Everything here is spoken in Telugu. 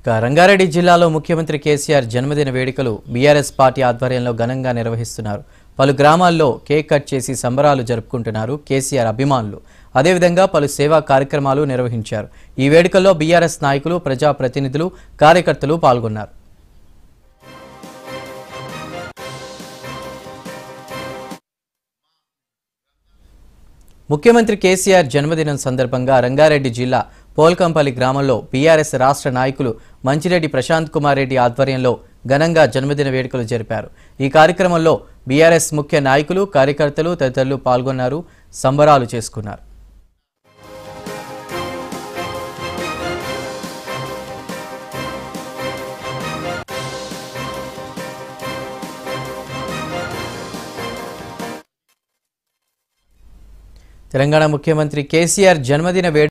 ఇక రంగారెడ్డి జిల్లాలో ముఖ్యమంత్రి కేసీఆర్ జన్మదిన వేడుకలు బీఆర్ఎస్ పార్టీ ఆధ్వర్యంలో ఘనంగా నిర్వహిస్తున్నారు పలు గ్రామాల్లో కేక్ కట్ చేసి సంబరాలు జరుపుకుంటున్నారు కేసీఆర్ అభిమానులు అదేవిధంగా పలు సేవా కార్యక్రమాలు నిర్వహించారు ఈ వేడుకల్లో బీఆర్ఎస్ నాయకులు ప్రజాప్రతినిధులు కార్యకర్తలు పాల్గొన్నారు ముఖ్యమంత్రి కేసీఆర్ జన్మదినం సందర్భంగా రంగారెడ్డి జిల్లా పోల్కంపల్లి గ్రామంలో బీఆర్ఎస్ రాష్ట్ర నాయకులు మంచిరెడ్డి ప్రశాంత్ కుమార్ రెడ్డి ఆధ్వర్యంలో ఘనంగా జన్మదిన వేడుకలు జరిపారు ఈ కార్యక్రమంలో బీఆర్ఎస్ ముఖ్య నాయకులు కార్యకర్తలు తదితరులు పాల్గొన్నారు సంబరాలు చేసుకున్నారు తెలంగాణ ముఖ్యమంత్రి కేసీఆర్ జన్మదిన వేడుక